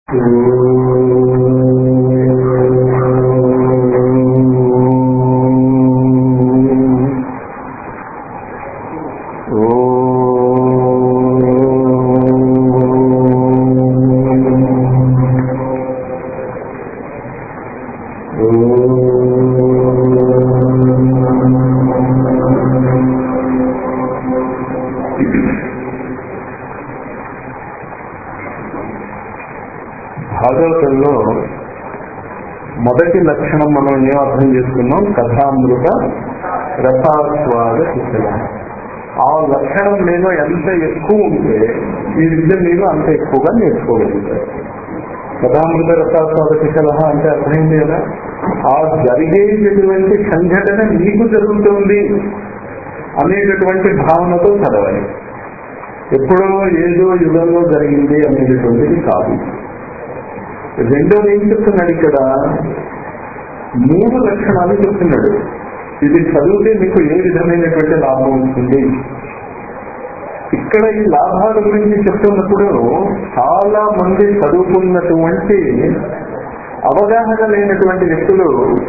భాగవతంలో మొదటి లక్షణం మనం ఏం అర్థం చేసుకున్నాం కథామృత రసాస్వాద శిక్షణ ఆ లక్షణం మీలో ఎంత ఎక్కువ ఉంటే ఈ విద్య మీరు అంత ఎక్కువగా నేర్చుకోగలుగుతారు కథామృత రసాస్వాద శిక్షణ అంటే అర్థమైంది కదా ఆ జరిగేటటువంటి సంఘటన నీకు జరుగుతుంది అనేటటువంటి భావనతో చదవాలి ఎప్పుడో ఏదో యుగంలో జరిగింది అనేటటువంటిది కాదు రెండోది ఏం చెప్తున్నాడు ఇక్కడ మూడు లక్షణాలు చెప్తున్నాడు ఇది చదివితే మీకు ఏ విధమైనటువంటి లాభం ఉంటుంది ఇక్కడ ఈ లాభాల గురించి చెప్తున్నప్పుడు చాలా మంది చదువుకున్నటువంటి అవగాహన లేనటువంటి వ్యక్తులు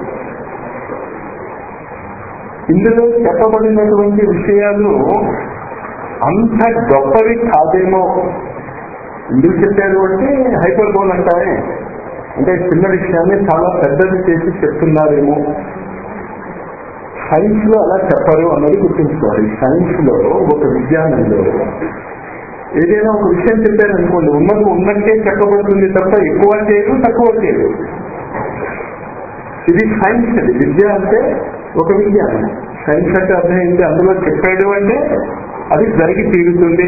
ఇందులో చెప్పబడినటువంటి విషయాలు అంత గొప్పవి కాదేమో ఎందుకు చెప్పారు అంటే హైపర్ బోల్ అంటారే అంటే చిన్న విషయాన్ని చాలా పెద్దది చేసి చెప్తున్నారేమో సైన్స్ లో అలా చెప్పరు అన్నది గుర్తుంచుకోవాలి సైన్స్ లో ఒక విజ్ఞానంలో ఏదైనా ఒక విషయం చెప్పారనుకోండి ఉన్నది ఉన్నట్టే చెప్పబడుతుంది తప్ప ఎక్కువ చేయదు తక్కువ చేయదు ఇది సైన్స్ అది విద్య అంటే ఒక విజ్ఞానం సైన్స్ అంటే అర్థం ఏంటి అందులో చెప్పాడు అంటే అది జరిగి తీరుతుంది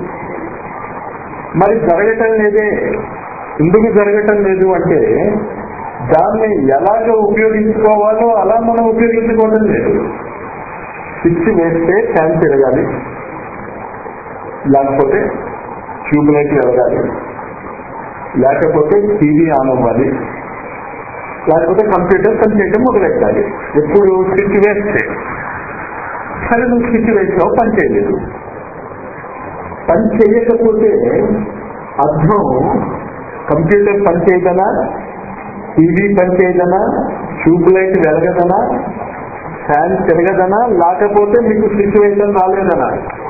మరి జరగటం లేదే ఎందుకు జరగటం లేదు అంటే దాన్ని ఎలాగ ఉపయోగించుకోవాలో అలా మనం ఉపయోగించుకోవడం లేదు స్విచ్ వేస్తే ఫ్యాన్ తిరగాలి లేకపోతే ట్యూబ్ లైట్ వెలగాలి లేకపోతే టీవీ ఆన్ అవ్వాలి లేకపోతే కంప్యూటర్ పనిచేయడం మొదలెట్టాలి ఎప్పుడు స్విచ్ వేస్తే సరే నువ్వు స్విచ్ వేసావు పని చేయలేదు పని చేయకపోతే అర్థం కంప్యూటర్ పని చేయదనా టీవీ పని చేయదనా ట్యూబ్ లైట్ వెలగదనా ఫ్యాన్ తిరగదనా లేకపోతే మీకు స్విచ్ వేయడం రాలేదనా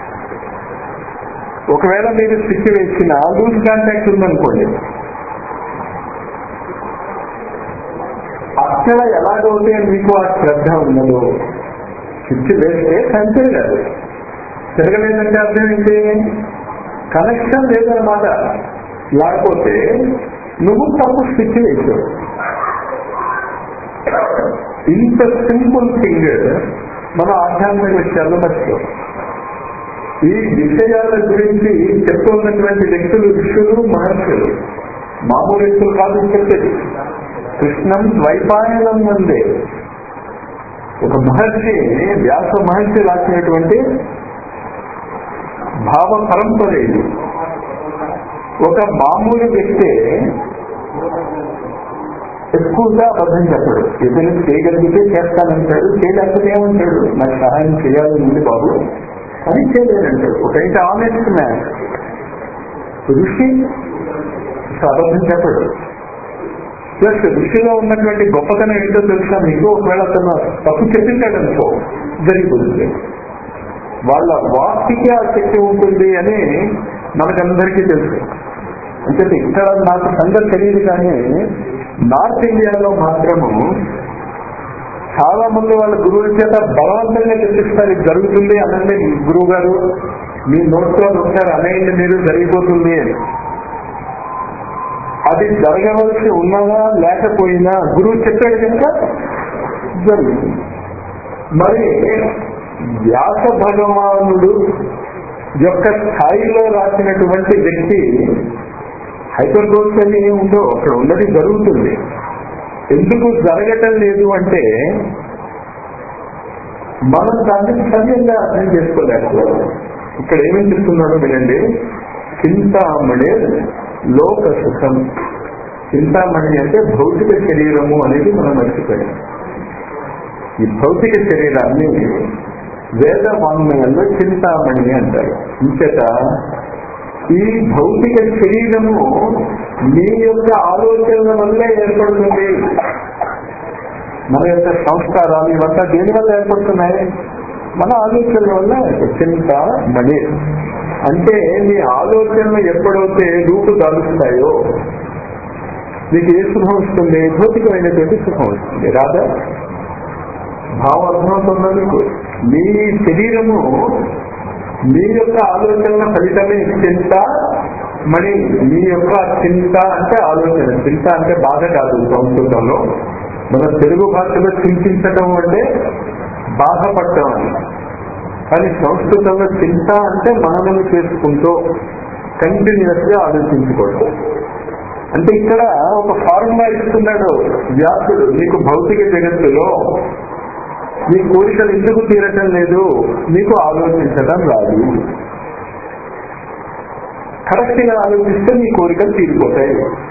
ఒకవేళ మీరు స్విచ్ వేసిన లూజ్ కాంటాక్ట్ ఉందనుకోండి అక్కడ ఎలాగైతే మీకు ఆ శ్రద్ధ ఉన్నదో స్విచ్ వేస్తే ఫ్యాన్ తిరగదు తిరగలేదంటే అర్థం ఏంటి కనెక్షన్ లేదన్నమాట లేకపోతే నువ్వు తప్పు స్విచ్ వేసావు ఇంత సింపుల్ థింగ్ మన ఆధ్యాత్మిక విషయాల్లో మర్చిపో ఈ విషయాల గురించి చెప్తున్నటువంటి వ్యక్తులు ఋషులు మహర్షులు మామూలు వ్యక్తులు కాదు చెప్పేది కృష్ణం ద్వైపాయనం అందే ఒక మహర్షి వ్యాస మహర్షి రాసినటువంటి భావ పరంపర ఇది ఒక మామూలు వ్యక్తి ఎక్కువగా అబద్ధం చెప్పడు ఏదైనా చేయగలిగితే చేస్తానంటాడు చేయలేకపోతే ఏమంటాడు నాకు సహాయం చేయాలని ఉంది బాబు అని చేయలేదంటాడు ఒక ఇంటి ఆనెస్ట్ మ్యాన్ ఋషి అబద్ధం చెప్పడు ప్లస్ ఋషిలో ఉన్నటువంటి గొప్పతనం ఏంటో తెలుసా మీకు ఒకవేళ అతను తప్పు చెప్పింటాడు అనుకో జరిగిపోతుంది వాళ్ళ వాక్తికి ఆ శక్తి ఉంటుంది అని మనకందరికీ తెలుసు అంటే ఇక్కడ నాకు సంగతి తెలియదు కానీ నార్త్ ఇండియాలో మాత్రము చాలా మంది వాళ్ళ గురువుల చేత బలవంతంగా చెప్పిస్తారు ఇది జరుగుతుంది అనండి గురువు గారు మీ నోట్లో ఒకసారి అనేయండి మీరు జరిగిపోతుంది అని అది జరగవలసి ఉన్నదా లేకపోయినా గురువు చెప్పాడు కనుక జరుగుతుంది మరి వ్యాస భగవానుడు యొక్క స్థాయిలో రాసినటువంటి వ్యక్తి హైపర్ డోస్ అని ఏముందో అక్కడ ఉన్నది జరుగుతుంది ఎందుకు జరగటం లేదు అంటే మనం దాన్ని సవ్యంగా అర్థం చేసుకోలేకపోవాలి ఇక్కడ ఏమేమి చెప్తున్నాడో వినండి చింతామణి లోక సుఖం చింతామణి అంటే భౌతిక శరీరము అనేది మనం మర్చిపోయాం ఈ భౌతిక శరీరాన్ని వేద వాంగ్మయంలో చింతామణి అంటారు ఇంకట ఈ భౌతిక శరీరము మీ యొక్క ఆలోచనల వల్లే ఏర్పడుతుంది మన యొక్క సంస్కారాలు ఇవంతా దేని వల్ల ఏర్పడుతున్నాయి మన ఆలోచనల వల్ల చింత మణి అంటే మీ ఆలోచనలు ఎప్పుడైతే రూపు దాలుస్తాయో మీకు ఏ సుఖం వస్తుంది భౌతికమైనటువంటి సుఖం వస్తుంది రాదా భావం అర్థమవుతుందా మీకు మీ శరీరము మీ యొక్క ఆలోచనల ఫలితమే చింత మరి మీ యొక్క చింత అంటే ఆలోచన చింత అంటే బాధ కాదు సంస్కృతంలో మన తెలుగు భాషలో చింతించడం అంటే బాధపడటం అని కానీ సంస్కృతంలో చింత అంటే మననం చేసుకుంటూ కంటిన్యూస్ గా ఆలోచించుకోవడం అంటే ఇక్కడ ఒక ఫార్ములా ఇస్తున్నాడు వ్యాసుడు మీకు భౌతిక జగత్తులో మీ కోరికలు ఎందుకు తీరటం లేదు మీకు ఆలోచించడం రాదు కరెక్ట్ గా ఆలోచిస్తే మీ కోరికలు తీరిపోతాయి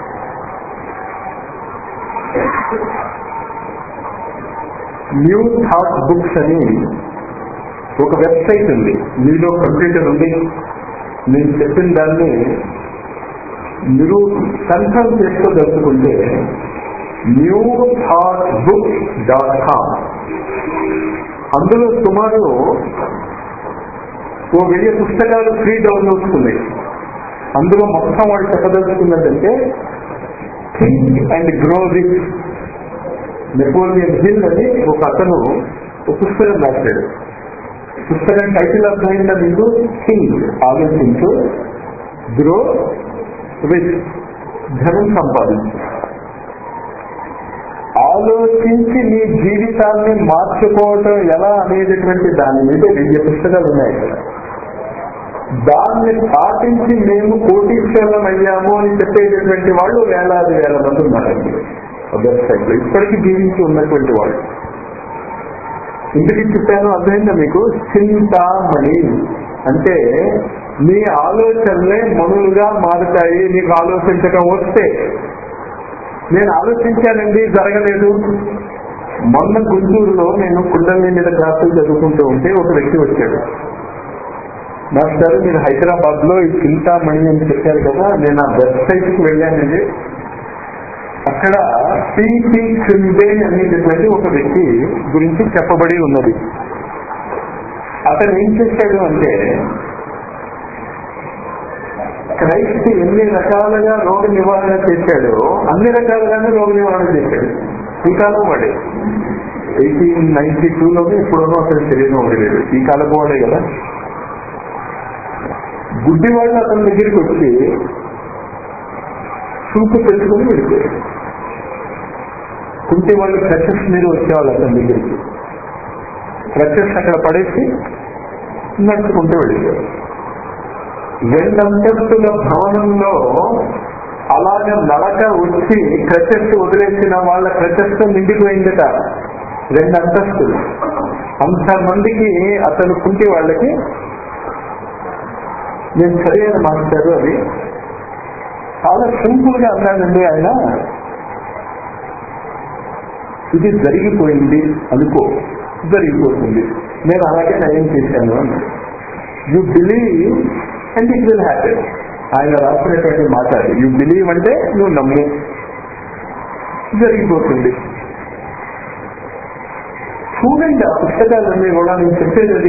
న్యూ థాట్ బుక్స్ అని ఒక వెబ్సైట్ ఉంది మీలో కంప్యూటర్ ఉంది నేను చెప్పిన దాన్ని మీరు కన్ఫర్మ్ చేసుకోదలుచుకుంటే new thought books dot com అందులో సుమారు ఓ వెయ్యి పుస్తకాలు ఫ్రీ డౌన్లోడ్స్ ఉన్నాయి అందులో మొత్తం వాడు చెప్పదలుచుకున్నదంటే think and grow rich Napoleon Hill అని ఒక అతను ఒక పుస్తకం రాశాడు పుస్తకం టైటిల్ అర్థమైందా మీకు థింక్ ఆలోచించు గ్రో రిచ్ ధనం సంపాదించు ఆలోచించి నీ జీవితాన్ని మార్చుకోవటం ఎలా అనేటటువంటి దాని మీద వెయ్యి పుస్తకాలు ఉన్నాయి ఇక్కడ దాన్ని పాటించి మేము కోటీశ్వరం అయ్యాము అని చెప్పేటటువంటి వాళ్ళు వేలాది వేల మంది ఉన్నారండి వెబ్సైట్ లో ఇప్పటికీ జీవించి ఉన్నటువంటి వాళ్ళు ఇంటికి చెప్పాను అర్థమైందా మీకు చింతామణి అంటే మీ ఆలోచనలే మనులుగా మారుతాయి మీకు ఆలోచించడం వస్తే నేను ఆలోచించానండి జరగలేదు మొన్న గుంటూరులో నేను కుండలి మీద క్లాసులు చదువుకుంటూ ఉంటే ఒక వ్యక్తి వచ్చాడు మాస్టర్ మీరు హైదరాబాద్ లో ఈ చింతామణి అని చెప్పారు కదా నేను ఆ వెబ్సైట్ కి వెళ్ళానండి అక్కడ పిపి చిందే అనేటటువంటి ఒక వ్యక్తి గురించి చెప్పబడి ఉన్నది అతను ఏం చేశాడు అంటే క్రైస్ట్ ఎన్ని రకాలుగా రోగ నివారణ చేశాడో అన్ని రకాలుగానే రోగ నివారణ చేశాడు ఈ కాలం వాడే ఎయిటీన్ నైన్టీ టూలోనే ఇప్పుడున్నో అతని శరీరం ఉండలేదు ఈ కాలం వాడే కదా గుడ్డి వాళ్ళు అతని దగ్గరికి వచ్చి చూపు పెట్టుకుని వెళ్ళిపోయారు కుంటి వాళ్ళు క్రచెస్ మీద వచ్చేవాళ్ళు అతని దగ్గరికి క్రచెస్ అక్కడ పడేసి నడుచుకుంటూ వెళ్ళిపోయారు రెండంతస్తుల భవనంలో అలాగే నడక వచ్చి క్రచెస్ వదిలేసిన వాళ్ళ క్రచెస్ నిండిపోయిందట రెండు అంతస్తులు అంతమందికి అతను కుంటి వాళ్ళకి నేను చదివాను మాస్టారు అది చాలా సింపుల్ గా అన్నాడండి ఆయన ఇది జరిగిపోయింది అనుకో జరిగిపోతుంది నేను అలాగే నయం చేశాను అన్నాడు you believe and it will happen ఆయన రాసినటువంటి మాట యు బిలీవ్ అంటే నువ్వు నమ్ము జరిగిపోతుంది చూడండి ఆ పుస్తకాలన్నీ కూడా నేను చెప్పేది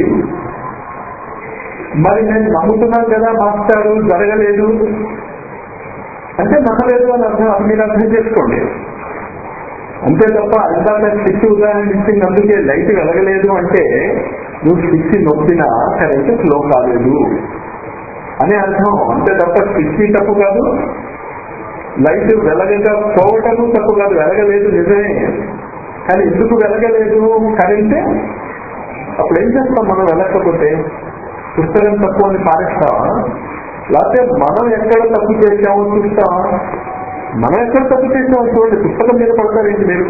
మరి నేను నమ్ముతున్నాను కదా మాస్టారు జరగలేదు అంటే నమ్మలేదు అని అర్థం అది మీరు అర్థం చేసుకోండి అంతే తప్ప అందాక స్విచ్ ఉదాహరణ ఇచ్చింది అందుకే లైట్ వెలగలేదు అంటే నువ్వు స్విచ్ నొక్కినా కరెంట్ ఫ్లో కాలేదు అనే అర్థం అంతే తప్ప స్విచ్ తప్పు కాదు లైట్ వెలగక పోవటము తప్పు కాదు వెలగలేదు నిజమే కానీ ఎందుకు వెలగలేదు కరెంట్ అప్పుడు ఏం చేస్తాం మనం వెళ్ళకపోతే పుస్తకం తప్పు అని పారేస్తావా లేకపోతే మనం ఎక్కడ తప్పు చేసామో చూస్తావా మనం ఎక్కడ తప్పు చేసామో చూడండి పుస్తకం మీద పడతారేంటి మీరు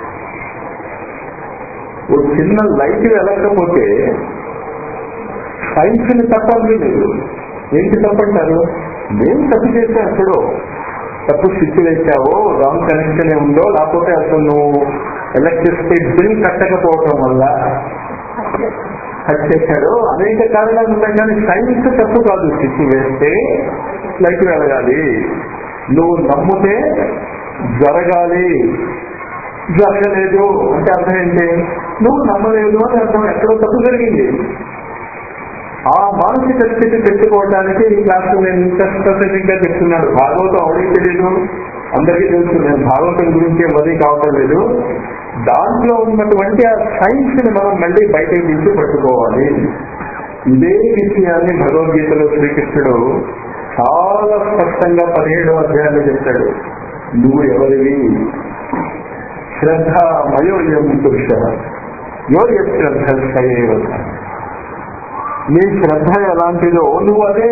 ఓ చిన్న లైట్ వెళ్ళకపోతే సైన్స్ ని తప్పని లేదు ఏంటి తప్పంటారు మేము తప్పు చేసాం ఎప్పుడో తప్పు స్విచ్ వేసావో రాంగ్ కనెక్షన్ ఉందో లేకపోతే అసలు నువ్వు ఎలక్ట్రిసిటీ బిల్ కట్టకపోవటం వల్ల కట్ చేశాడు అనేక కారణాలు ఉన్నాయి కానీ సైన్స్ తప్పు కాదు స్విచ్ వేస్తే లైట్ వెళ్ళగాలి నువ్వు నమ్మితే జరగాలి జరగలేదు అంటే అర్థం ఏంటి నువ్వు నమ్మలేదు అని అర్థం ఎక్కడో తప్పు జరిగింది ఆ మానసిక స్థితి పెట్టుకోవడానికి ఈ క్లాసు నేను ఇంత స్పెసిఫిక్ గా చెప్తున్నాను భాగవతం అవడానికి తెలియదు అందరికీ తెలుసు నేను భాగవతం గురించి వది కావటం లేదు దాంట్లో ఉన్నటువంటి ఆ సైన్స్ ని మనం మళ్ళీ బయటకు తీసి పట్టుకోవాలి ఇదే విషయాన్ని భగవద్గీతలో శ్రీకృష్ణుడు చాలా స్పష్టంగా పదిహేడవ అధ్యాయంలో చెప్తాడు నువ్వు ఎవరివి శ్రద్ధ మయోయం పురుష యో శ్రద్ధ సయేవ నీ శ్రద్ధ ఎలాంటిదో నువ్వు అదే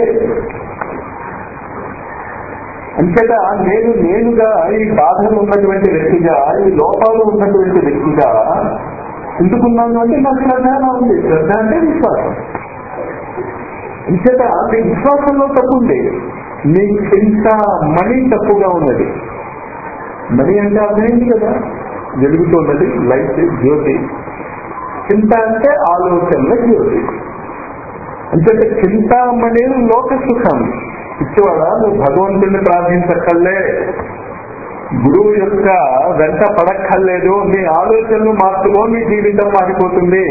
అంతేగా నేను నేనుగా ఈ బాధలు ఉన్నటువంటి వ్యక్తిగా ఈ లోపాలు ఉన్నటువంటి వ్యక్తిగా ఎందుకున్నాను అంటే నా శ్రద్ధ నా ఉంది శ్రద్ధ అంటే విశ్వాసం అంతేగా నీ విశ్వాసంలో తప్పు ఉంది నీ చింత మణి తప్పుగా ఉన్నది మణి అంటే అర్థమైంది కదా వెలుగుతున్నది లైట్ జ్యోతి చింత అంటే ఆలోచనల జ్యోతి అంటే చింతామణి లోక సుఖం ఇచ్చేవాడ నువ్వు భగవంతుడిని ప్రార్థించక్కర్లే గురువు యొక్క వెంట పడక్కర్లేదు నీ ఆలోచనలు మార్చుకో నీ జీవితం మారిపోతుంది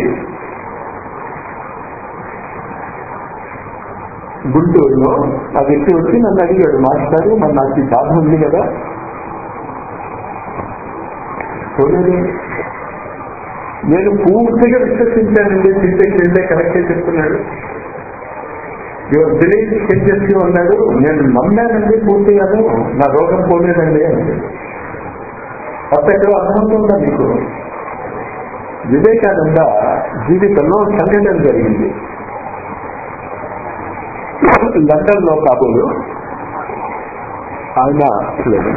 గుంటూరులో ఆ వ్యక్తి వచ్చి నన్ను అడిగాడు మాస్టారు మరి నాకు ఈ బాధ ఉంది కదా చూడండి నేను పూర్తిగా విశ్వసించానండి చింతకి వెళ్తే కరెక్టే చెప్తున్నాడు యువర్ బిలీఫ్ చేంజెస్ యూ అన్నాడు నేను నమ్మానండి పూర్తిగాను నా రోగం పోలేదండి అంటే అప్పుడు ఎక్కడ అర్థమవుతుందా మీకు వివేకానంద జీవితంలో సంఘటన జరిగింది లండన్ లో కాబోలు ఆయన లేదు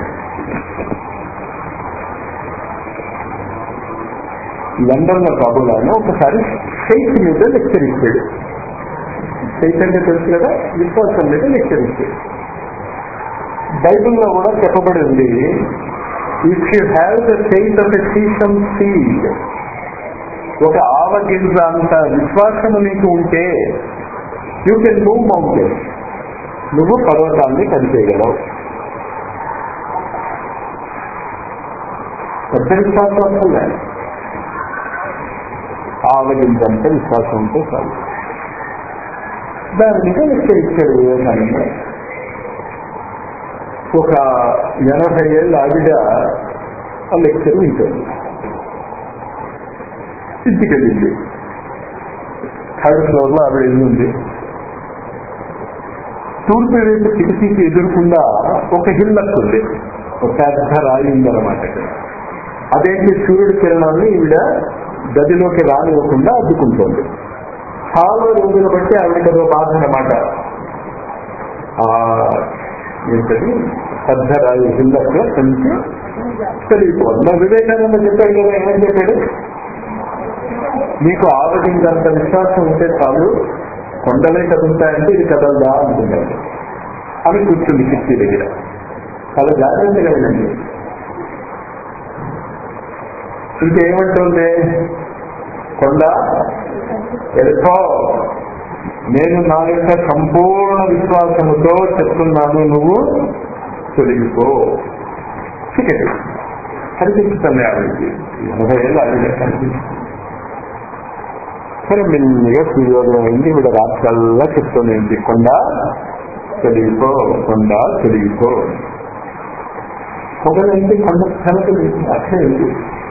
లండన్ లో కాబోలు ఆయన ఒకసారి ఫెయిత్ మీద లెక్చర్ ఇచ్చాడు ఫెయిత్ అంటే తెలుసు కదా విశ్వాసం మీద లెక్చర్ ఇచ్చాడు బైబిల్లో కూడా చెప్పబడి ఉంది if you have the faith of a sesame seed ఒక ఆవగింజ అంత విశ్వాసము నీకు ఉంటే యూ కెన్ మూవ్ మౌంటైన్ నువ్వు పర్వతాన్ని పనిచేయగలవు పెద్ద విశ్వాసం అసలే ఆవగింజంటే విశ్వాసం ఉంటే చాలు దాని మీద లెక్చర్ ఇచ్చాడు వివేకానంద ఒక ఎనభై ఏళ్ళ ఆవిడ ఆ లెక్చర్ వింటుంది ఇంటికి వెళ్ళింది థర్డ్ ఫ్లోర్ లో ఆవిడ ఇల్లు ఉంది తూర్పు వైపు కిటికీకి ఎదురుకుండా ఒక హిల్లక్ ఉంది ఒక పెద్ద రాయి ఉందన్నమాట అదేంటి సూర్యుడి కిరణాన్ని ఈవిడ గదిలోకి రానివ్వకుండా అడ్డుకుంటోంది చాలా రోజుల బట్టి ఆవిడకి అదో బాధ అన్నమాట ఆ ఏంటది పెద్ద రాయి హిల్లక్ కొంచెం తెలియకపోవాలి మరి వివేకానంద చెప్పాడు కదా ఏమని చెప్పాడు నీకు ఆవగిందంత విశ్వాసం ఉంటే చాలు కొండలే కదులుతాయంటే ఇది కదలదా అనుకున్నాడు అని కూర్చుంది కిట్టి దగ్గర చాలా జాగ్రత్తగా వెళ్ళండి ఇంకేమంటుంది కొండ ఎడుకో నేను నా యొక్క సంపూర్ణ విశ్వాసముతో చెప్తున్నాను నువ్వు తొలగిపో టికెట్ కనిపిస్తుంది ఆవిడకి ఎనభై ఏళ్ళు ఆవిడ కనిపిస్తుంది సరే మెల్లిగా సూర్యోదయం అయింది ఈవిడ రాత్రల్లా చెప్తుంది కొండ తొలగిపో కొండ తొలగిపో పొగలంటే కొండ కనకలు అర్థం ఏంటి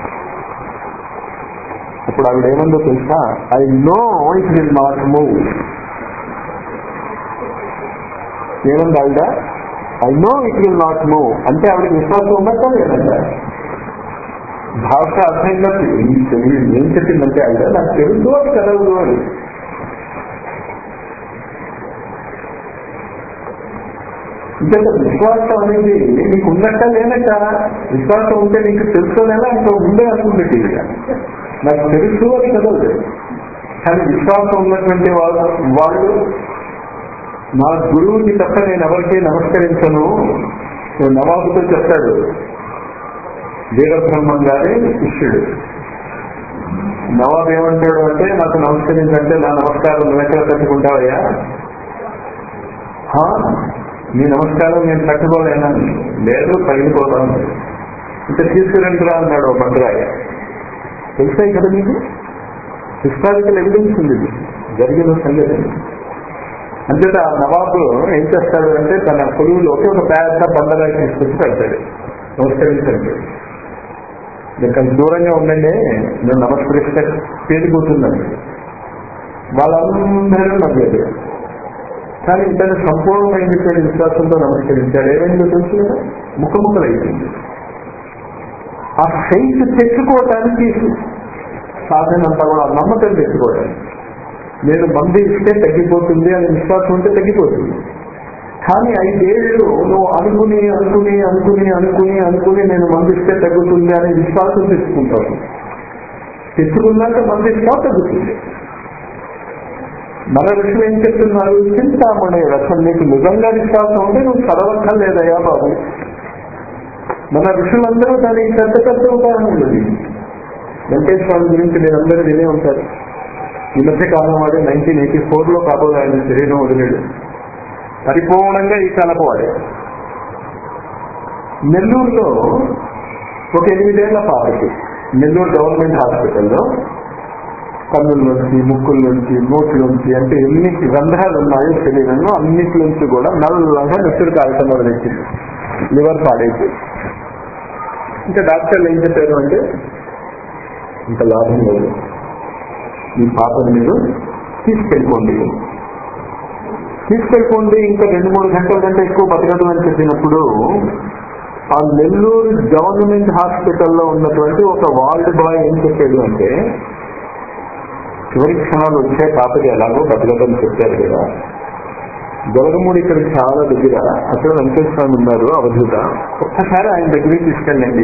అప్పుడు ఆవిడ ఏమందో తెలుసా I know it will not move ఏమంది ఆవిడ I know it will not move అంటే ఆవిడకి విశ్వాసం ఉన్నట్ట లేదంట భాష అర్థంగా ఏం చెప్పిందంటే ఆవిడ నాకు తెలుసు అది కదలదు అని ఇంకా విశ్వాసం అనేది నీకు ఉన్నట్ట లేనట్ట విశ్వాసం ఉంటే నీకు తెలుసుకోలేదా ఇంకా ఉండే అనుకుంటే నాకు తెలుసు అది కదలదు కానీ విశ్వాసం ఉన్నటువంటి వాళ్ళు వాళ్ళు నా గురువుకి తప్ప నేను ఎవరికి నమస్కరించను నవాబుతో చెప్తాడు వీరబ్రహ్మం గారి శిష్యుడు నవాబ్ ఏమంటాడు అంటే నాకు నమస్కరించంటే నా నమస్కారం నువ్వు ఎక్కడ పెట్టుకుంటావయ్యా మీ నమస్కారం నేను తట్టుకోలేనా లేదు పగిలిపోతాం ఇంకా తీసుకురండిరా అన్నాడు ఓ భద్రాయ తెలుసాయి కదా మీకు హిస్టారికల్ ఎవిడెన్స్ ఉంది ఇది. జరిగిన సంగతి అంతేత ఆ నవాబు ఏం చేస్తాడు అంటే తన కొలువులో ఒకే ఒక పెద్ద బండరాయి తీసుకొచ్చి పెడతాడు నమస్కరించండి మీరు కొంచెం దూరంగా ఉండండి నేను నమస్కరిస్తే పేరుకుతుందండి వాళ్ళందరూ నమ్మలేదు కానీ ఇతను సంపూర్ణమైనటువంటి విశ్వాసంతో నమస్కరించాడు ఏమైందో తెలుసు కదా ముఖముఖలు అయిపోయింది ఆ ఫెయిత్ తెచ్చుకోవటానికి సాధన అంతా కూడా ఆ నమ్మకం తెచ్చుకోవటానికి నేను మంది ఇస్తే తగ్గిపోతుంది అనే విశ్వాసం ఉంటే తగ్గిపోతుంది కానీ ఐదేళ్ళు నువ్వు అనుకుని అనుకుని అనుకుని అనుకుని అనుకుని నేను మందిస్తే తగ్గుతుంది అనే విశ్వాసం తెచ్చుకుంటావు తెచ్చుకున్నాక మందిస్తా తగ్గుతుంది మన ఋషులు ఏం చెప్తున్నారు చింతామణి రసం నీకు నిజంగా విశ్వాసం ఉంటే నువ్వు చదవక్కర్లేదయ్యా బాబు మన ఋషులందరూ దానికి పెద్ద పెద్ద ఉదాహరణలు వెంకటేశ్వర గురించి మీరందరూ వినే ఉంటారు ఈ మధ్య కాలం వాడే నైన్టీన్ ఎయిటీ ఫోర్ లో కాబోలు ఆయన శరీరం వదిలేడు పరిపూర్ణంగా ఈ కాలపు వాడే నెల్లూరులో ఒక ఎనిమిదేళ్ల పాపకి నెల్లూరు గవర్నమెంట్ హాస్పిటల్లో కన్నుల నుంచి ముక్కుల నుంచి నోట్ల నుంచి అంటే ఎన్ని రంధ్రాలు ఉన్నాయో శరీరంలో అన్నిటి నుంచి కూడా నల్లగా నెత్తురు కాగటం మొదలెట్టింది లివర్ పాడైంది ఇంకా డాక్టర్లు ఏం చెప్పారు అంటే ఇంకా లాభం లేదు ఈ పాపను మీరు తీసుకెళ్ళిపోండి తీసుకెళ్ళిపోండి ఇంకా రెండు మూడు గంటల కంటే ఎక్కువ బతకదు అని చెప్పినప్పుడు ఆ నెల్లూరు గవర్నమెంట్ హాస్పిటల్లో ఉన్నటువంటి ఒక వార్డ్ బాయ్ ఏం చెప్పాడు అంటే చివరి క్షణాలు వచ్చే పాపకి ఎలాగో బతకదని చెప్పారు కదా గొలగమూడి ఇక్కడ చాలా దగ్గర అక్కడ వెంకటేశ్వర స్వామి ఉన్నారు అవధూత ఒక్కసారి ఆయన దగ్గరికి తీసుకెళ్ళండి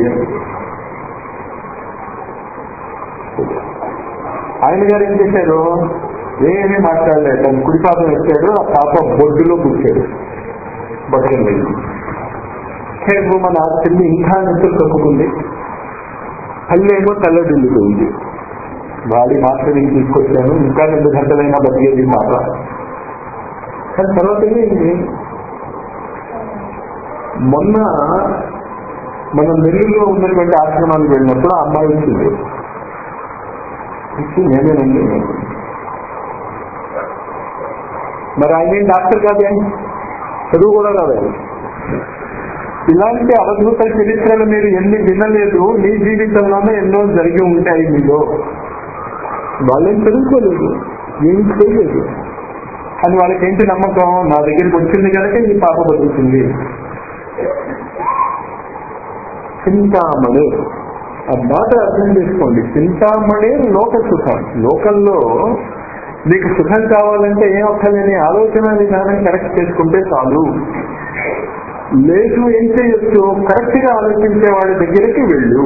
ఆయన గారు ఏం చేశారు ఏమీ మాట్లాడలేదు తన కుడి పాపం ఎత్తాడు ఆ పాప బొడ్డులో కూర్చాడు బతకండి కేవలం మన చెల్లి ఇంకా నెత్తులు కప్పుకుంది కళ్ళేమో తెల్లడిల్లుతుంది వాడి మాస్టర్ని తీసుకొచ్చాను ఇంకా రెండు గంటలైనా బతికేది పాప కానీ తర్వాత ఏమైంది మొన్న మనం నెల్లూరులో ఉన్నటువంటి ఆశ్రమానికి వెళ్ళినప్పుడు ఆ అమ్మాయి వచ్చింది వచ్చి నేనేనండి మరి ఆయన ఏం డాక్టర్ కాదే చదువు కూడా కాదు ఆయన. ఇలాంటి అవధూత చరిత్రలు మీరు ఎన్ని వినలేదు మీ జీవితంలోనే ఎన్నో జరిగి ఉంటాయి మీలో వాళ్ళేం చదువుకోలేదు ఏం చేయలేదు అని వాళ్ళకి ఏంటి నమ్మకం నా దగ్గరికి వచ్చింది కనుక ఈ పాప బతుకుతుంది చింతామణి ఆ మాట అర్థం చేసుకోండి చింతామణి లోక సుఖం లోకంలో నీకు సుఖం కావాలంటే ఏం అక్కర్లేని ఆలోచన విధానం కరెక్ట్ చేసుకుంటే చాలు లేదు ఏం చేయొచ్చు కరెక్ట్ గా ఆలోచించే వాడి దగ్గరికి వెళ్ళు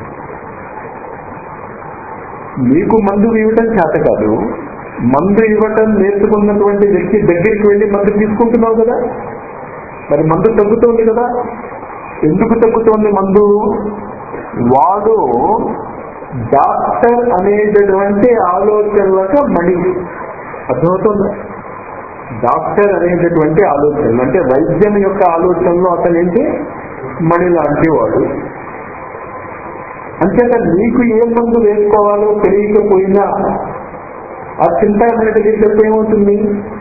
నీకు మందు ఇవ్వటం చేత కాదు మందు ఇవ్వటం నేర్చుకున్నటువంటి వ్యక్తి దగ్గరికి వెళ్ళి మందు తీసుకుంటున్నావు కదా మరి మందు తగ్గుతోంది కదా ఎందుకు తగ్గుతోంది మందు వాడు డాక్టర్ అనేటటువంటి ఆలోచనలకు మణి అర్థమవుతుంది డాక్టర్ అనేటటువంటి ఆలోచనలు అంటే వైద్యం యొక్క ఆలోచనలు అతను ఏంటి మణి లాంటి వాడు అంచేత నీకు ఏ మందు వేసుకోవాలో తెలియకపోయినా ఆ చింతామణి దగ్గరికి వెళ్తే ఏమవుతుంది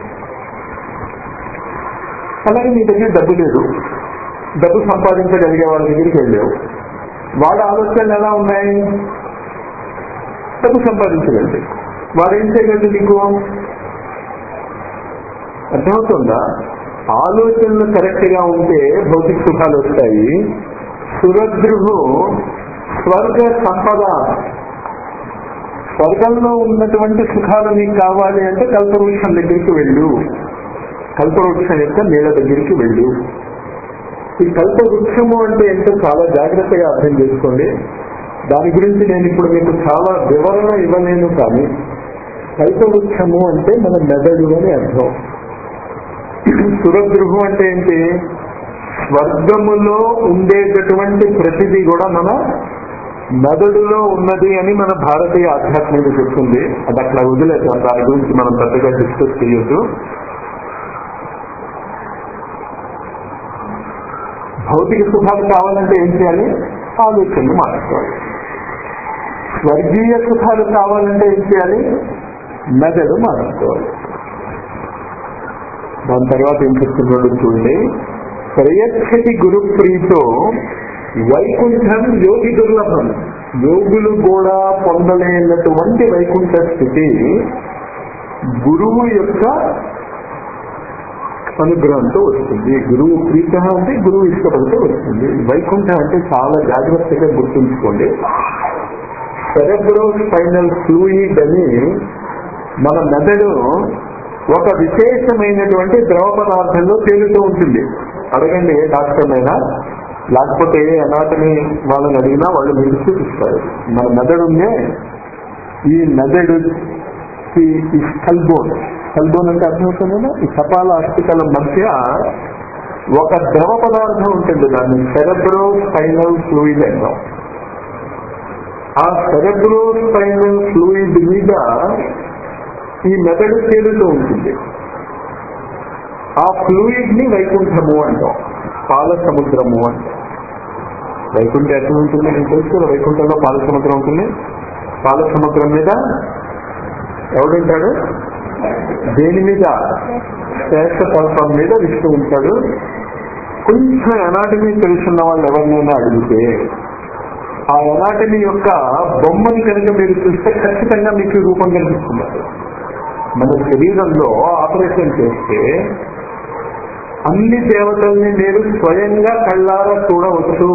అలాగే నీ దగ్గర డబ్బు లేదు డబ్బు సంపాదించగలిగే వాళ్ళ దగ్గరికి వెళ్ళావు వాళ్ళ ఆలోచనలు ఎలా ఉన్నాయి డబ్బు సంపాదించగలిగి వాడు ఏం చేయగలరు నీకు అర్థమవుతుందా ఆలోచనలు కరెక్ట్ గా ఉంటే భౌతిక సుఖాలు వస్తాయి సురద్రుహు స్వర్గ సంపద స్వర్గంలో ఉన్నటువంటి సుఖాలు నీకు కావాలి అంటే కల్పవృక్షం దగ్గరికి వెళ్ళు కల్పవృక్షం యొక్క నీళ్ళ దగ్గరికి వెళ్ళు ఈ కల్పవృక్షము అంటే ఏంటో చాలా జాగ్రత్తగా అర్థం చేసుకోండి దాని గురించి నేను ఇప్పుడు మీకు చాలా వివరణ ఇవ్వలేను కానీ కల్పవృక్షము అంటే మన మెదడు అని అర్థం సురగృహం అంటే ఏంటి స్వర్గములో ఉండేటటువంటి ప్రతిదీ కూడా మన మెదడులో ఉన్నది అని మన భారతీయ ఆధ్యాత్మిక చెప్తుంది అది అట్లా వదిలేద్దాం దాని గురించి మనం పెద్దగా డిస్కస్ చేయొద్దు భౌతిక సుఖాలు కావాలంటే ఏం చేయాలి ఆలోచనలు మార్చుకోవాలి స్వర్గీయ సుఖాలు కావాలంటే ఏం చేయాలి మెదడు మార్చుకోవాలి దాని తర్వాత ఏం చెప్తున్నాడు చూడండి ప్రయచ్చతి గురు ప్రీతో వైకుంఠం యోగి దుర్లభం యోగులు కూడా పొందలేనటువంటి వైకుంఠ స్థితి గురువు యొక్క అనుగ్రహంతో వస్తుంది గురువు ప్రీత అంటే గురువు ఇష్టపడితే వస్తుంది వైకుంఠ అంటే చాలా జాగ్రత్తగా గుర్తుంచుకోండి సెరెబ్రో స్పైనల్ ఫ్లూయిడ్ అని మన మెదడు ఒక విశేషమైనటువంటి ద్రవ పదార్థంలో తేలుతూ ఉంటుంది అడగండి ఏ డాక్టర్నైనా లేకపోతే ఏ అనాటమీ వాళ్ళని అడిగినా వాళ్ళు మీరు చూపిస్తారు మన మెదడునే ఈ మెదడు ఈ స్కల్బోన్ స్కల్బోన్ అంటే అర్థమవుతుందా ఈ కపాల అస్థికల మధ్య ఒక ద్రవ పదార్థం ఉంటుంది దాన్ని సెరెబ్రో స్పైనల్ ఫ్లూయిడ్ అంటాం ఆ సెరెబ్రో స్పైనల్ ఫ్లూయిడ్ మీద ఈ మెదడు తేలుతూ ఉంటుంది ఆ ఫ్లూయిడ్ ని వైకుంఠము అంటాం పాల సముద్రము అంటాం వైకుంఠం ఎక్కడ ఉంటుంది నేను తెలుసు కదా వైకుంఠంలో పాల సముద్రం ఉంటుంది పాల సముద్రం మీద ఎవడుంటాడు దేని మీద శ్రేష్ఠ పర్వం మీద విష్ణు ఉంటాడు కొంచెం ఎనాటమీ తెలుసున్న వాళ్ళు ఎవరినైనా అడిగితే ఆ ఎనాటమీ యొక్క బొమ్మని కనుక మీరు చూస్తే ఖచ్చితంగా మీకు ఈ రూపం కనిపిస్తున్నారు మన శరీరంలో ఆపరేషన్ చేస్తే అన్ని దేవతల్ని మీరు స్వయంగా కళ్ళారా చూడవచ్చు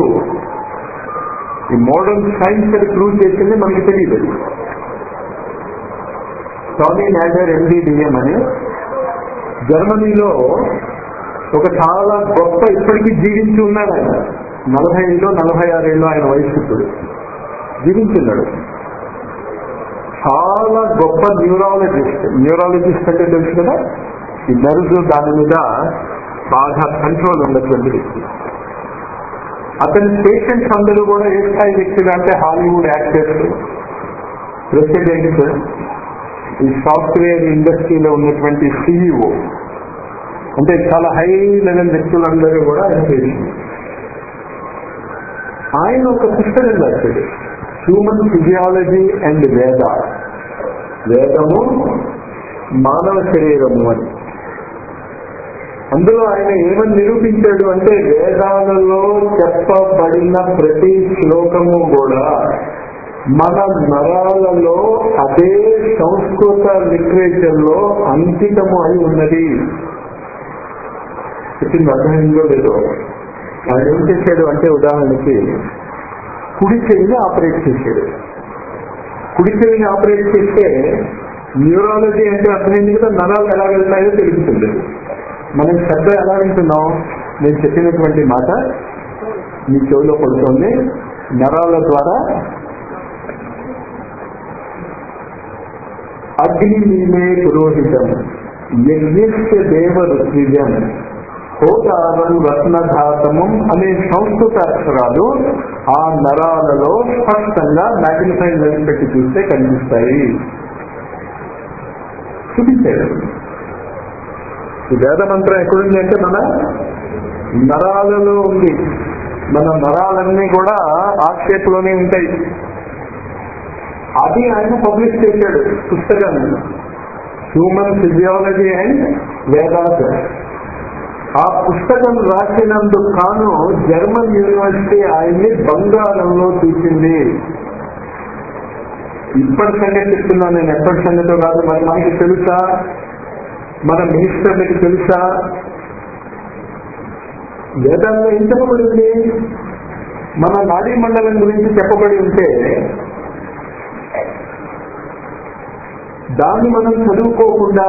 ఈ మోడర్న్ సైన్స్ అది ప్రూవ్ చేసింది మనకి తెలియదు టామీ నాజర్ ఎంబీబిఎం అని జర్మనీలో ఒక చాలా గొప్ప ఇప్పటికీ జీవించి ఉన్నాడు ఆయన నలభై ఏళ్ళు నలభై ఆరేళ్ళు ఆయన వయసు ఇప్పుడు జీవించున్నాడు చాలా గొప్ప న్యూరాలజిస్ట్ న్యూరాలజిస్ట్ అంటే తెలుసు కదా ఈ నర్వ్ దాని మీద బాగా కంట్రోల్ ఉన్నటువంటి వ్యక్తి అతని పేషెంట్స్ అందరూ కూడా ఏ స్థాయి వ్యక్తులు అంటే హాలీవుడ్ యాక్టర్స్ ప్రెసిడెంట్స్ ఈ సాఫ్ట్వేర్ ఇండస్ట్రీలో ఉన్నటువంటి సిఇఓ అంటే చాలా హై లెవెల్ వ్యక్తులందరూ కూడా ఆయన పేషెంట్ ఆయన ఒక పుస్తకం రాశాడు హ్యూమన్ ఫిజియాలజీ అండ్ వేద వేదము మానవ శరీరము అని అందులో ఆయన ఏమని నిరూపించాడు అంటే వేదాలలో చెప్పబడిన ప్రతి శ్లోకము కూడా మన నరాలలో అదే సంస్కృత లిటరేచర్ లో అంకితము అయి ఉన్నది చెప్పింది అర్థమైందో లేదో ఆయన ఏం చేశాడు అంటే ఉదాహరణకి కుడి చెవిని ఆపరేట్ చేశాడు కుడి చెవిని ఆపరేట్ చేస్తే న్యూరాలజీ అంటే అర్థమైంది కదా నరాలు ఎలా వెళ్తాయో తెలుస్తుంది మనం శబ్దం ఎలా వింటున్నాం నేను చెప్పినటువంటి మాట మీ చెవిలో పడుతుంది నరాల ద్వారా అగ్ని నీమే పురోహితం యజ్ఞస్య దేవ ఋత్విజం హోతారం రత్నఘాతమం అనే సంస్కృత అక్షరాలు ఆ నరాలలో స్పష్టంగా మ్యాగ్నిఫైన్ లెన్స్ పెట్టి చూస్తే కనిపిస్తాయి చూపించాడు ఈ వేద మంత్రం ఎక్కడుంది అంటే మన నరాలలో ఉంది మన నరాలన్నీ కూడా ఆ షేప్ లోనే ఉంటాయి అది ఆయన పబ్లిష్ చేశాడు పుస్తకాన్ని హ్యూమన్ ఫిజియాలజీ అండ్ వేదాస్ ఆ పుస్తకం రాసినందుకు కాను జర్మన్ యూనివర్సిటీ ఆయన్ని బంగారంలో తీసింది ఇప్పటి సంగతి చెప్తున్నాను నేను ఎప్పటి సంగతో కాదు మరి మనకి తెలుసా మన మినిస్టర్లకి తెలుసా వేదాల్లో ఏం చెప్పబడింది మన నాడీ మండలం గురించి చెప్పబడి ఉంటే దాన్ని మనం చదువుకోకుండా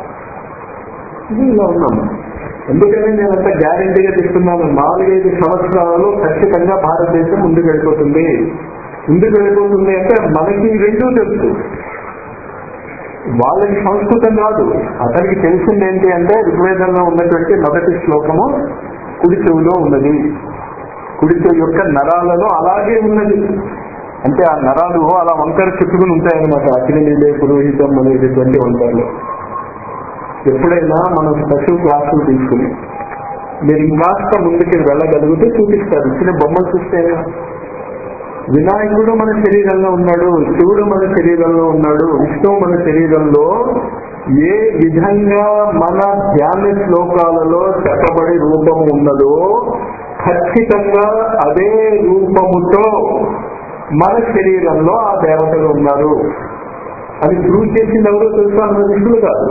ఇలా ఉన్నాం ఎందుకని నేను అంత గ్యారంటీగా చెప్తున్నాను నాలుగైదు సంవత్సరాలలో ఖచ్చితంగా భారతదేశం ముందుకు వెళ్ళిపోతుంది ముందుకు వెళ్ళిపోతుంది అంటే మనకి రెండూ తెలుసు వాళ్ళకి సంస్కృతం కాదు అతనికి తెలిసింది ఏంటి అంటే ఋగ్వేదంలో ఉన్నటువంటి మొదటి శ్లోకము కుడి చెవులో ఉన్నది కుడి చెవి యొక్క నరాలలో అలాగే ఉన్నది అంటే ఆ నరాలు అలా వంకర చుట్టుకుని ఉంటాయన్నమాట అఖిలలీలే పురోహితం అనేటటువంటి వంకరలు ఎప్పుడైనా మనం స్పెషల్ క్లాసులు తీసుకుని మీరు ఇంకాస్త ముందుకి వెళ్ళగలిగితే చూపిస్తారు చిన్న బొమ్మలు చూస్తేనే వినాయకుడు మన శరీరంలో ఉన్నాడు శివుడు మన శరీరంలో ఉన్నాడు విష్ణువు మన శరీరంలో ఏ విధంగా మన ధ్యాన శ్లోకాలలో చెప్పబడి రూపము ఉన్నదో ఖచ్చితంగా అదే రూపముతో మన శరీరంలో ఆ దేవతలు ఉన్నారు అది ప్రూవ్ చేసింది ఎవరో తెలుసా మన విష్ణువు కాదు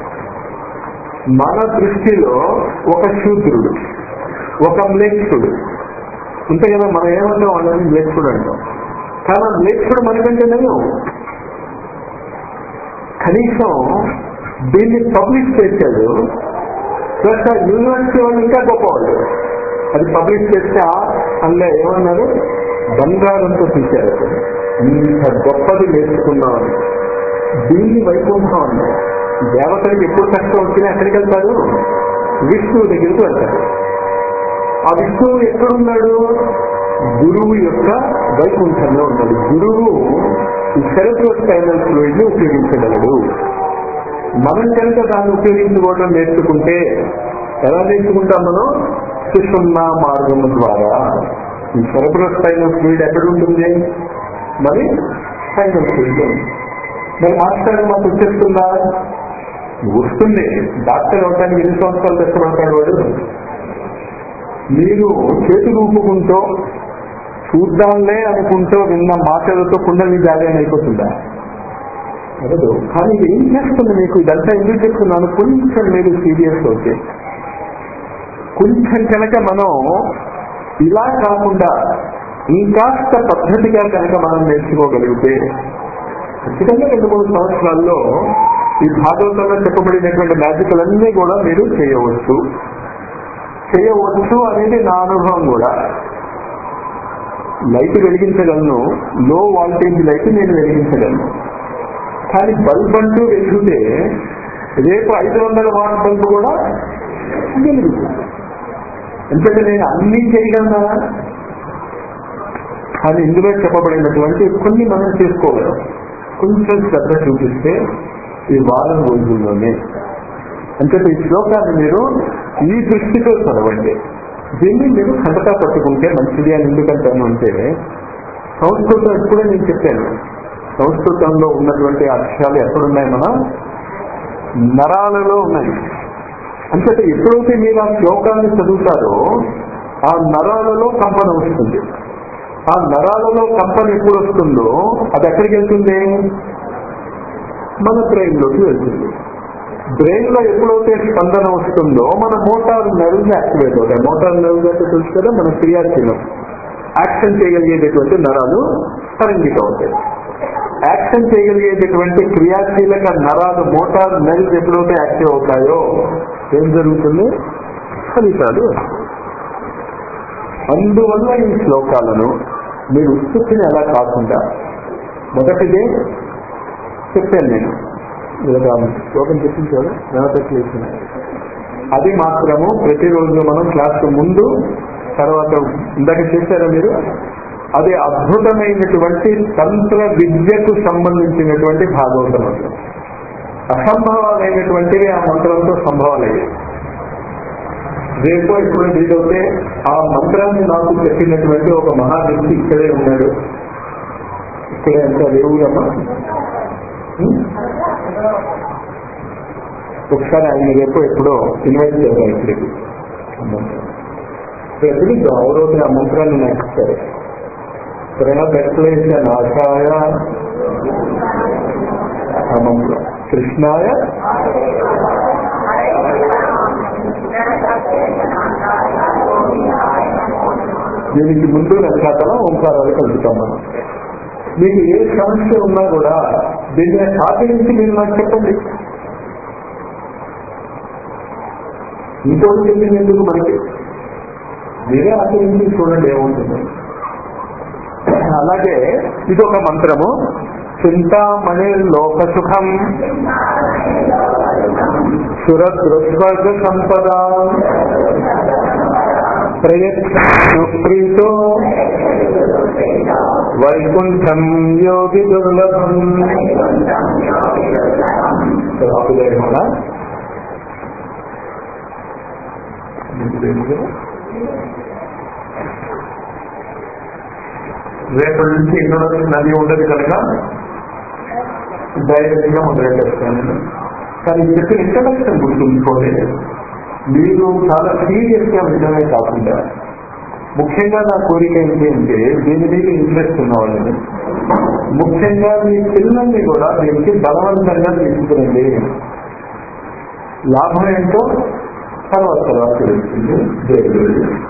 మన దృష్టిలో ఒక శూద్రుడు ఒక మ్లేక్షుడు అంతే కదా మనం ఏమంటాం వాళ్ళని మ్లేక్షుడు అంటాం కానీ ఆ మ్లేక్షుడు మనకంటే నేను కనీసం దీన్ని పబ్లిష్ చేశాడు ప్లస్ ఆ యూనివర్సిటీ వాళ్ళు ఇంకా గొప్పవాళ్ళు అది పబ్లిష్ చేస్తే అందులో ఏమన్నారు బంగారంతో తీశారు అసలు. ఇంత గొప్పది నేర్చుకున్నామని దీన్ని వైకుంఠం అన్నారు దేవతలకు ఎప్పుడు కష్టం వచ్చినా ఎక్కడికి వెళ్తారు విష్ణువు దగ్గరికి వెళ్తారు ఆ విష్ణువు ఎక్కడున్నాడు గురువు యొక్క వైకుంఠంలో ఉన్నాడు గురువు ఈ సెరబ్రల్ స్పైనల్ ఫ్లూయిడ్ ని ఉపయోగించగలడు మనం కనుక దాన్ని ఉపయోగించుకోవడం నేర్చుకుంటే ఎలా నేర్చుకుంటాం మనం సుషుమ్నా మార్గము ద్వారా ఈ సెరబ్రల్ స్పైనల్ ఫ్లూయిడ్ ఎక్కడ ఉంటుంది మరి స్పైనల్ ఫ్లూయిడ్ మరి మాస్టర్ మాకు వచ్చేస్తుందా వస్తుంది డాక్టర్ అవడానికి ఎన్ని సంవత్సరాలు కష్టపడతాడు వాడు మీరు చేతులు ఊపుకుంటూ చూద్దాంలే అనుకుంటూ విన్న మాటలతో కుండలి జాగ్రత్త అయిపోతుందా అవ్వదు కానీ ఇది ఏం చేస్తుంది మీకు ఇదంతా ఎందుకు చెప్తున్నాను కొంచెం మీరు సీరియస్ అవుతే కొంచెం కనుక మనం ఇలా కాకుండా ఇంకాస్త పద్ధతిగా కనుక మనం నేర్చుకోగలిగితే ఖచ్చితంగా రెండు మూడు సంవత్సరాల్లో ఈ భాగవతంలో చెప్పబడినటువంటి మ్యాజిక్లన్నీ కూడా మీరు చేయవచ్చు చేయవచ్చు అనేది నా అనుభవం కూడా లైట్ వెలిగించగలను లో వాల్టేజ్ లైట్ నేను వెలిగించగలను కానీ బల్బ్ అంటూ వెలిగితే రేపు ఐదు వందల వాట్ బల్బ్ కూడా వెలుగుతుంది ఎందుకంటే నేను అన్ని చేయగలనా కానీ ఇందులో చెప్పబడినటువంటి కొన్ని మనం చేసుకోగలం కొంచెం శ్రద్ధ చూపిస్తే ఈ వారం రోజుల్లోనే అంటే ఈ శ్లోకాన్ని మీరు ఈ దృష్టితో చదవండి దీన్ని మీరు ఖండతా పట్టుకుంటే మంచిది అని ఎందుకంటాను అంటే సంస్కృతం ఇప్పుడే నేను చెప్పాను సంస్కృతంలో ఉన్నటువంటి అక్షరాలు ఎక్కడున్నాయి మన నరాలలో ఉన్నాయి అంటే ఎప్పుడైతే మీరు ఆ శ్లోకాన్ని చదువుతారో ఆ నరాలలో కంపన వస్తుంది ఆ నరాలలో కంపన ఎప్పుడు వస్తుందో అది ఎక్కడికి వెళ్తుంది మన బ్రెయిన్ లోకి వెళ్తుంది బ్రెయిన్ లో ఎప్పుడైతే స్పందన వస్తుందో మన మోటార్ నర్వ్స్ యాక్టివేట్ అవుతాయి మోటార్ నర్వ్స్ అంటే తెలుసు కదా మన క్రియాశీలం యాక్షన్ చేయగలిగేటటువంటి నరాలు తరంగిక అవుతాయి యాక్షన్ చేయగలిగేటటువంటి క్రియాశీలక నరాలు మోటార్ నర్వ్స్ ఎప్పుడైతే యాక్టివ్ అవుతాయో ఏం జరుగుతుంది ఫలితాలు అందువల్ల ఈ శ్లోకాలను మీరు ఉత్పత్తిని అలా కాకుండా మొదటిదే చెప్పాను నేను ఇలా శ్లోకం చెప్పించాడు నెలపెట్టలేసిన అది మాత్రము ప్రతిరోజు మనం క్లాస్ ముందు తర్వాత ఇందాక చేశారా మీరు అది అద్భుతమైనటువంటి తంత్ర విద్యకు సంబంధించినటువంటి భాగవతం మంత్రం అసంభవాలైనటువంటివి ఆ మంత్రంతో సంభవాలయ్యాయి రేపు ఇప్పుడు వీలవుతే ఆ మంత్రాన్ని నాకు చెప్పినటువంటి ఒక మహా వ్యక్తి ఇక్కడే ఉన్నాడు ఇక్కడే అంతా దేవుడమ్మా ఒకసారి ఆయన రేపు ఎప్పుడో ఇన్వైట్ చేద్దాం ఇక్కడికి ఎప్పుడు గౌరవ ఆ మంత్రాన్ని నాకు ఇస్తారు ప్రణపెట్లేసిన నాశాయ ఆ మంత్రం కృష్ణాయ దీనికి ముందు నక్షత్రం ఓంకారాలు కలుగుతాం మనం మీకు ఏ సమస్య ఉన్నా కూడా దీన్ని ఆచరించి మీరు నాకు చెప్పండి ఇంకోటి చెప్పింది ఎందుకు మనకి మీరే ఆచరించి చూడండి ఏముంటుంది అలాగే ఇది ఒక మంత్రము చింతామణి లోక సుఖం సురదృస్వర్గ సంపద ప్రయత్నో వైకుంఠం యోగి దుర్లభం రేపటి నుంచి ఇంట్రొడక్షన్ అది ఉండదు కనుక డైరెక్ట్ గా మొదలెట్టేస్తాను నేను కానీ చెప్పిన ఇంట్రొడక్షన్ గుర్తుంచుకోండి మీరు చాలా సీరియస్ గా వినడమే కాకుండా ముఖ్యంగా నా కోరిక ఏంటి అంటే దీని మీద ఇంట్రెస్ట్ ఉన్న వాళ్ళని ముఖ్యంగా మీ పిల్లల్ని కూడా దీనికి బలవంతంగా తీసుకురండి లాభం ఏంటో తర్వాత తర్వాత తెలుస్తుంది దేవుడు